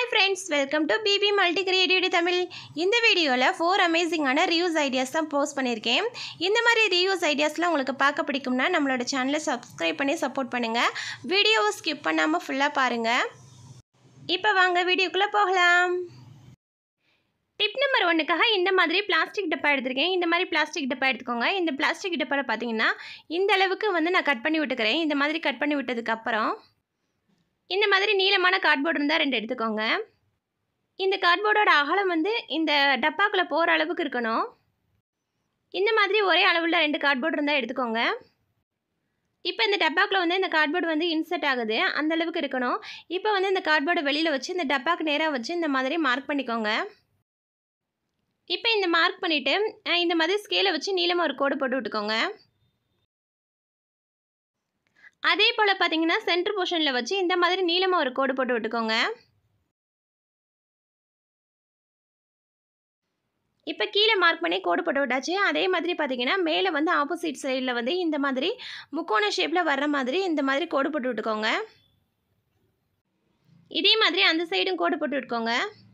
friends welcome to BB multi creativity Tamil இந்த வீடியோவில் four அமேசிங்கான ரிவ்யூஸ் ஐடியாஸ் தான் போஸ்ட் பண்ணியிருக்கேன் இந்த மாதிரி ரிவ்யூஸ் ஐடியாஸ்லாம் உங்களுக்கு பார்க்க பிடிக்கும்னா நம்மளோட சேனலை சப்ஸ்கிரைப் பண்ணி சப்போர்ட் பண்ணுங்கள் வீடியோவை ஸ்கிப் பண்ணாமல் ஃபுல்லாக பாருங்கள் இப்போ வாங்க வீடியோக்குள்ளே போகலாம் டிப் நம்பர் ஒன்றுக்காக இந்த மாதிரி பிளாஸ்டிக் டப்பா எடுத்திருக்கேன் இந்த மாதிரி பிளாஸ்டிக் டப்பா எடுத்துக்கோங்க இந்த பிளாஸ்டிக் டப்பாவில் பார்த்தீங்கன்னா இந்த அளவுக்கு வந்து நான் கட் பண்ணி விட்டுக்கிறேன் இந்த மாதிரி கட் பண்ணி விட்டதுக்கப்புறம் இந்த மாதிரி நீளமான கார்ட்போர்டு இருந்தால் ரெண்டு எடுத்துக்கோங்க இந்த கார்ட்போர்டோட அகலம் வந்து இந்த டப்பாக்குள்ளே போகிற அளவுக்கு இருக்கணும் இந்த மாதிரி ஒரே அளவில் ரெண்டு கார்ட்போர்டு இருந்தால் எடுத்துக்கோங்க இப்போ இந்த டப்பாக்குள்ளே வந்து இந்த கார்ட்போர்டு வந்து இன்சர்ட் ஆகுது அந்த அளவுக்கு இருக்கணும் இப்போ வந்து இந்த கார்ட்போர்டை வெளியில் வச்சு இந்த டப்பாக்கு நேராக வச்சு இந்த மாதிரி மார்க் பண்ணிக்கோங்க இப்போ இந்த மார்க் பண்ணிவிட்டு இந்த மாதிரி ஸ்கேலை வச்சு நீளமாக ஒரு கோடு போட்டு விட்டுக்கோங்க அதே போல் பார்த்தீங்கன்னா சென்டர் போர்ஷனில் வச்சு இந்த மாதிரி நீளமாக ஒரு கோடு போட்டு விட்டுக்கோங்க இப்போ கீழே மார்க் பண்ணி கோடு போட்டு விட்டாச்சு அதே மாதிரி பார்த்தீங்கன்னா மேலே வந்து ஆப்போசிட் சைடில் வந்து இந்த மாதிரி முக்கோண ஷேப்பில் வர்ற மாதிரி இந்த மாதிரி கோடு போட்டு விட்டுக்கோங்க இதே மாதிரி அந்த சைடும் கோடு போட்டு விட்டுக்கோங்க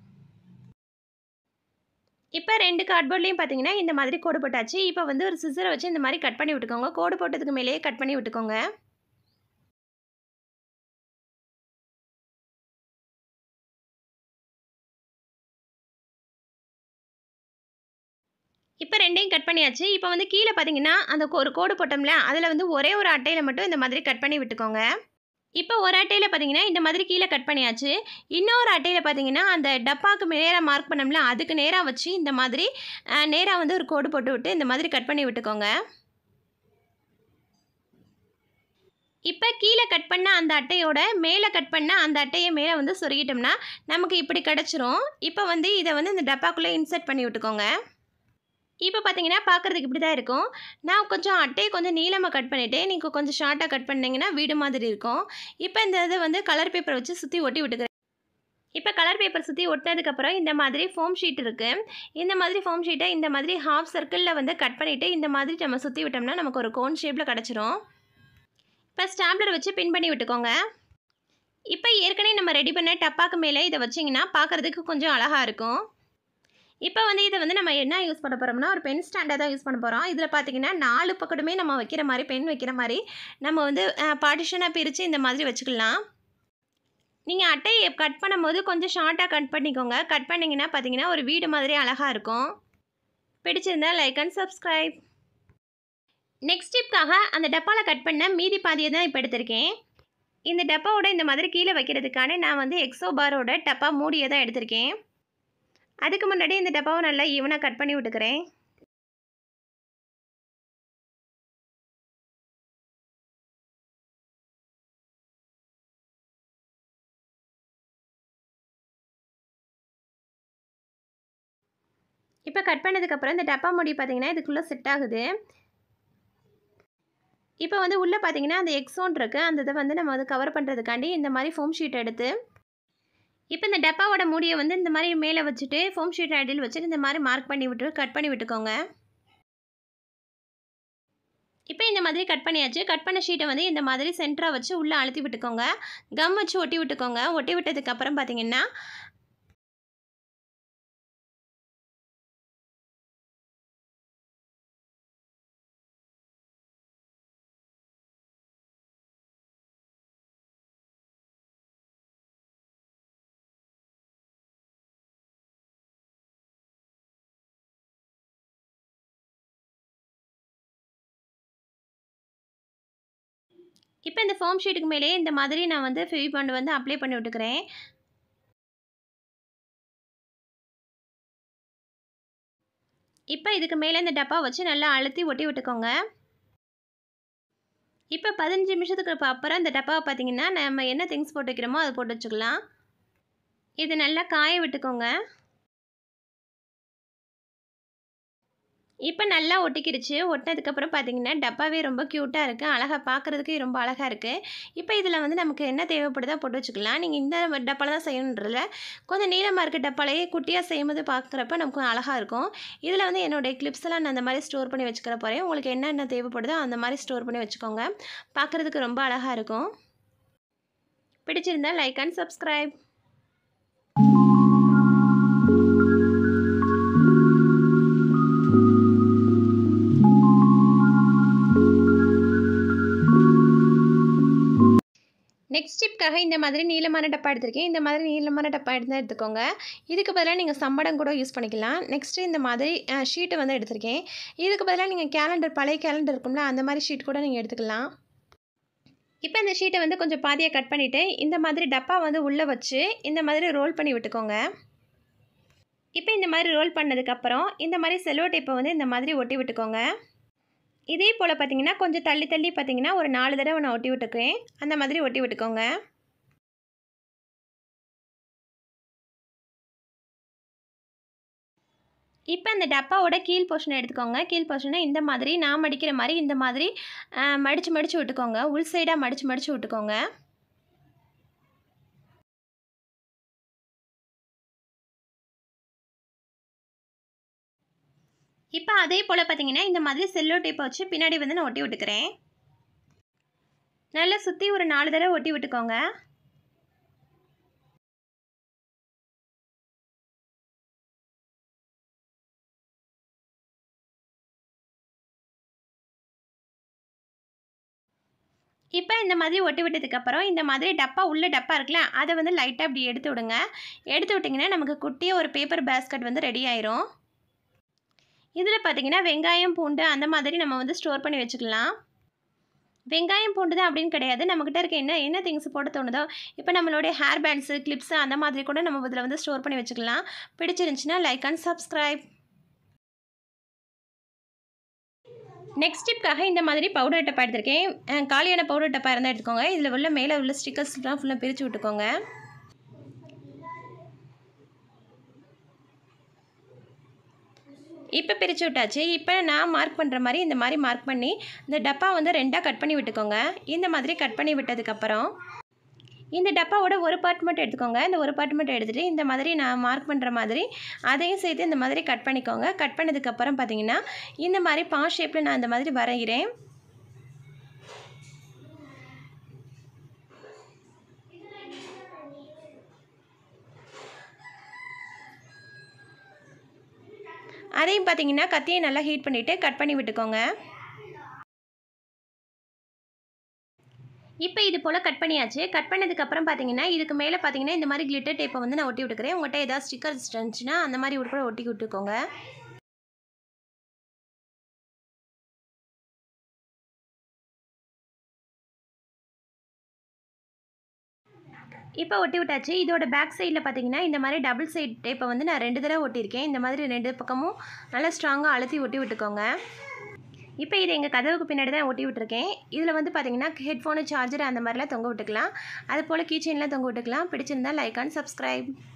இப்போ ரெண்டு கார்ட்போர்ட்லேயும் பார்த்தீங்கன்னா இந்த மாதிரி கோடு போட்டாச்சு இப்போ வந்து ஒரு சிசரை வச்சு இந்த மாதிரி கட் பண்ணி விட்டுக்கோங்க கோடு போட்டதுக்கு மேலேயே கட் பண்ணி விட்டுக்கோங்க இப்போ ரெண்டையும் கட் பண்ணியாச்சு இப்போ வந்து கீழே பார்த்தீங்கன்னா அந்த ஒரு கோடு போட்டோம்ல அதில் வந்து ஒரே ஒரு அட்டையில் மட்டும் இந்த மாதிரி கட் பண்ணி விட்டுக்கோங்க இப்போ ஒரு அட்டையில் பார்த்தீங்கன்னா இந்த மாதிரி கீழே கட் பண்ணியாச்சு இன்னொரு அட்டையில் பார்த்தீங்கன்னா அந்த டப்பாக்கு நேராக மார்க் பண்ணோம்ல அதுக்கு நேராக வச்சு இந்த மாதிரி நேராக வந்து ஒரு கோடு போட்டு விட்டு இந்த மாதிரி கட் பண்ணி விட்டுக்கோங்க இப்போ கீழே கட் பண்ண அந்த அட்டையோட மேலே கட் பண்ண அந்த அட்டையை மேலே வந்து சொருகிட்டோம்னா நமக்கு இப்படி கிடச்சிரும் இப்போ வந்து இதை வந்து இந்த டப்பாக்குள்ளே இன்சர்ட் பண்ணி விட்டுக்கோங்க இப்போ பார்த்தீங்கன்னா பார்க்குறதுக்கு இப்படி தான் இருக்கும் நான் கொஞ்சம் அட்டையை கொஞ்சம் நீளமாக கட் பண்ணிவிட்டேன் நீங்கள் கொஞ்சம் ஷார்ட்டாக கட் பண்ணிங்கன்னா வீடு மாதிரி இருக்கும் இப்போ இந்த இதை வந்து கலர் பேப்பரை வச்சு சுற்றி ஒட்டி விட்டுக்கிறேன் இப்போ கலர் பேப்பர் சுற்றி ஒட்டினதுக்கப்புறம் இந்த மாதிரி ஃபோம் ஷீட் இருக்குது இந்த மாதிரி ஃபோம் ஷீட்டை இந்த மாதிரி ஹாஃப் சர்க்கிளில் வந்து கட் பண்ணிவிட்டு இந்த மாதிரி நம்ம சுற்றி விட்டோம்னா நமக்கு ஒரு கோன் ஷேப்பில் கிடச்சிரும் இப்போ ஸ்டாப்லர் வச்சு பின் பண்ணி விட்டுக்கோங்க இப்போ ஏற்கனவே நம்ம ரெடி பண்ண டப்பாக்கு மேலே இதை வச்சிங்கன்னா பார்க்குறதுக்கு கொஞ்சம் அழகாக இருக்கும் இப்போ வந்து இதை வந்து நம்ம என்ன யூஸ் பண்ண போகிறோம்னா ஒரு பென் ஸ்டாண்டை தான் யூஸ் பண்ண போகிறோம் இதில் பார்த்தீங்கன்னா நாலு பக்கத்துமே நம்ம வைக்கிற மாதிரி பென் வைக்கிற மாதிரி நம்ம வந்து பார்ட்டிஷனாக பிரித்து இந்த மாதிரி வச்சுக்கலாம் நீங்கள் அட்டையை கட் பண்ணும்போது கொஞ்சம் ஷார்ட்டாக கட் பண்ணிக்கோங்க கட் பண்ணிங்கன்னா பார்த்தீங்கன்னா ஒரு வீடு மாதிரி அழகாக இருக்கும் பிடிச்சிருந்தா லைக் அண்ட் சப்ஸ்கிரைப் நெக்ஸ்ட் டிப்காக அந்த டப்பாவில் கட் பண்ண மீதி பாதியை தான் இப்போ எடுத்திருக்கேன் இந்த டப்பாவோட இந்த மாதிரி கீழே வைக்கிறதுக்கான நான் வந்து எக்ஸோ பாரோட டப்பா மூடியை தான் எடுத்திருக்கேன் அதுக்கு முன்னாடி இந்த டப்பாவை நல்லா ஈவனாக கட் பண்ணி விட்டுக்கிறேன் இப்போ கட் பண்ணதுக்கப்புறம் இந்த டப்பா முடி பார்த்தீங்கன்னா இதுக்குள்ளே செட் ஆகுது இப்போ வந்து உள்ளே பார்த்தீங்கன்னா அந்த எக்ஸோன் இருக்குது அந்த இதை வந்து நம்ம வந்து கவர் பண்ணுறதுக்காண்டி இந்த மாதிரி ஃபோம் ஷீட் எடுத்து இப்போ இந்த டப்பாவோட மூடியை வந்து இந்த மாதிரி மேலே வச்சுட்டு ஃபோம் ஷீட் அடியில் வச்சுட்டு இந்த மாதிரி மார்க் பண்ணி விட்டு கட் பண்ணி விட்டுக்கோங்க இப்போ இந்த மாதிரி கட் பண்ணியாச்சு கட் பண்ண ஷீட்டை வந்து இந்த மாதிரி சென்டராக வச்சு உள்ளே அழுத்தி விட்டுக்கோங்க கம் வச்சு ஒட்டி விட்டுக்கோங்க ஒட்டி விட்டதுக்கப்புறம் பார்த்தீங்கன்னா இப்போ இந்த ஃபார்ம் ஷீட்டுக்கு மேலேயே இந்த மாதிரி நான் வந்து ஃபெவி பாண்ட் வந்து அப்ளை பண்ணி விட்டுக்கிறேன் இப்போ இதுக்கு மேலே இந்த டப்பா வச்சு நல்லா அழுத்தி ஒட்டி விட்டுக்கோங்க இப்போ பதினஞ்சு நிமிஷத்துக்கு அப்புறம் இந்த டப்பாவை பார்த்தீங்கன்னா நம்ம என்ன திங்ஸ் போட்டு வைக்கிறோமோ அதை போட்டு வச்சுக்கலாம் இது நல்லா காய விட்டுக்கோங்க இப்போ நல்லா ஒட்டிக்கிடுச்சு ஒட்டினதுக்கப்புறம் பார்த்தீங்கன்னா டப்பாவே ரொம்ப க்யூட்டாக இருக்குது அழகாக பார்க்குறதுக்கு ரொம்ப அழகாக இருக்குது இப்போ இதில் வந்து நமக்கு என்ன தேவைப்படுதோ போட்டு வச்சுக்கலாம் நீங்கள் இந்த டப்பாவில் தான் செய்யணுன்றல கொஞ்சம் நீளமாக இருக்க டப்பாலையே குட்டியாக செய்யும்போது பார்க்குறப்ப நமக்கு அழகாக இருக்கும் இதில் வந்து என்னுடைய கிளிப்ஸ் எல்லாம் நான் அந்த மாதிரி ஸ்டோர் பண்ணி வச்சுக்கிற போகிறேன் உங்களுக்கு என்னென்ன தேவைப்படுதோ அந்த மாதிரி ஸ்டோர் பண்ணி வச்சுக்கோங்க பார்க்குறதுக்கு ரொம்ப அழகாக இருக்கும் பிடிச்சிருந்தா லைக் அண்ட் சப்ஸ்கிரைப் நெக்ஸ்ட் டிப்காக இந்த மாதிரி நீளமான டப்பா எடுத்திருக்கேன் இந்த மாதிரி நீளமான டப்பா எடுத்து எடுத்துக்கோங்க இதுக்கு பதிலாக நீங்கள் சம்படம் கூட யூஸ் பண்ணிக்கலாம் நெக்ஸ்ட்டு இந்த மாதிரி ஷீட்டை வந்து எடுத்திருக்கேன் இதுக்கு பதிலாக நீங்கள் கேலண்டர் பழைய கேலண்டர் இருக்கும்ல அந்த மாதிரி ஷீட் கூட நீங்கள் எடுத்துக்கலாம் இப்போ இந்த ஷீட்டை வந்து கொஞ்சம் பாதியாக கட் பண்ணிவிட்டு இந்த மாதிரி டப்பா வந்து உள்ளே வச்சு இந்த மாதிரி ரோல் பண்ணி விட்டுக்கோங்க இப்போ இந்த மாதிரி ரோல் பண்ணதுக்கப்புறம் இந்த மாதிரி செலோ டேப்பை வந்து இந்த மாதிரி ஒட்டி விட்டுக்கோங்க இதே போல் பார்த்தீங்கன்னா கொஞ்சம் தள்ளி தள்ளி பார்த்தீங்கன்னா ஒரு நாலு தடவை நான் ஒட்டி விட்டுக்குவேன் அந்த மாதிரி ஒட்டி விட்டுக்கோங்க இப்போ அந்த டப்பாவோட கீழ் போர்ஷனை எடுத்துக்கோங்க கீழ் போர்ஷனை இந்த மாதிரி நான் மடிக்கிற மாதிரி இந்த மாதிரி மடித்து மடித்து விட்டுக்கோங்க உள் சைடாக மடித்து மடித்து விட்டுக்கோங்க இப்போ அதே போல் பார்த்தீங்கன்னா இந்த மாதிரி செல்லோ டேப்பை வச்சு பின்னாடி வந்து நான் ஒட்டி விட்டுக்கிறேன் நல்லா சுற்றி ஒரு நாலு தடவை ஒட்டி விட்டுக்கோங்க இப்போ இந்த மாதிரி ஒட்டி விட்டதுக்கப்புறம் இந்த மாதிரி டப்பா உள்ள டப்பா இருக்குல்ல அதை வந்து லைட்டாக இப்படி எடுத்து விடுங்க எடுத்து விட்டிங்கன்னா நமக்கு குட்டியாக ஒரு பேப்பர் பேஸ்கட் வந்து ரெடி ஆயிரும் இதில் பார்த்தீங்கன்னா வெங்காயம் பூண்டு அந்த மாதிரி நம்ம வந்து ஸ்டோர் பண்ணி வச்சுக்கலாம் வெங்காயம் பூண்டு தான் அப்படின்னு கிடையாது நம்மக்கிட்ட இருக்க என்ன என்ன திங்ஸ் போட தோணுதோ இப்போ நம்மளுடைய ஹேர் பேண்ட்ஸு கிளிப்ஸு அந்த மாதிரி கூட நம்ம இதில் வந்து ஸ்டோர் பண்ணி வச்சுக்கலாம் பிடிச்சிருந்துச்சின்னா லைக் அண்ட் சப்ஸ்கிரைப் நெக்ஸ்ட் டிப்காக இந்த மாதிரி பவுடர் டப்பா எடுத்திருக்கேன் காலியான பவுடர் டப்பா இருந்தால் எடுத்துக்கோங்க இதில் உள்ள மேலே உள்ள ஸ்டிக்கர்ஸ்லாம் ஃபுல்லாக பிரித்து விட்டுக்கோங்க இப்போ பிரித்து விட்டாச்சு இப்போ நான் மார்க் பண்ணுற மாதிரி இந்த மாதிரி மார்க் பண்ணி இந்த டப்பா வந்து ரெண்டாக கட் பண்ணி விட்டுக்கோங்க இந்த மாதிரி கட் பண்ணி விட்டதுக்கப்புறம் இந்த டப்பாவோட ஒரு பார்ட் மட்டும் எடுத்துக்கோங்க இந்த ஒரு பார்ட் மட்டும் எடுத்துகிட்டு இந்த மாதிரி நான் மார்க் பண்ணுற மாதிரி அதையும் சேர்த்து இந்த மாதிரி கட் பண்ணிக்கோங்க கட் பண்ணதுக்கப்புறம் பார்த்தீங்கன்னா இந்த மாதிரி பா ஷேப்பில் நான் இந்த மாதிரி வரைகிறேன் அதையும் பார்த்தீங்கன்னா கத்தியை நல்லா ஹீட் பண்ணிவிட்டு கட் பண்ணி விட்டுக்கோங்க இப்போ இது போல் கட் பண்ணியாச்சு கட் பண்ணதுக்கப்புறம் பார்த்தீங்கன்னா இதுக்கு மேலே பார்த்தீங்கன்னா இந்த மாதிரி கிளிட்டர் டேப்பை வந்து நான் ஒட்டி விட்டுக்கிறேன் உங்கள்கிட்ட ஏதாவது ஸ்டிக்கர்ஸ் இருந்துச்சுன்னா அந்த மாதிரி கூட ஒட்டி விட்டுக்கோங்க இப்போ ஒட்டி விட்டாச்சு இதோட பேக் சைடில் பார்த்தீங்கன்னா இந்த மாதிரி டபுள் சைட் டேப்பை வந்து நான் ரெண்டு தடவை ஒட்டியிருக்கேன் இந்த மாதிரி ரெண்டு பக்கமும் நல்லா ஸ்ட்ராங்காக அழுத்தி ஒட்டி விட்டுக்கோங்க இப்போ இது எங்கள் கதவுக்கு பின்னாடி தான் ஒட்டி விட்டுருக்கேன் இதில் வந்து பார்த்தீங்கன்னா ஹெட்ஃபோனு சார்ஜர் அந்த மாதிரிலாம் தொங்க விட்டுக்கலாம் அது போல் கீச்செயின்லாம் தொங்க விட்டுக்கலாம் பிடிச்சிருந்தா லைக் அண்ட் சப்ஸ்கிரைப்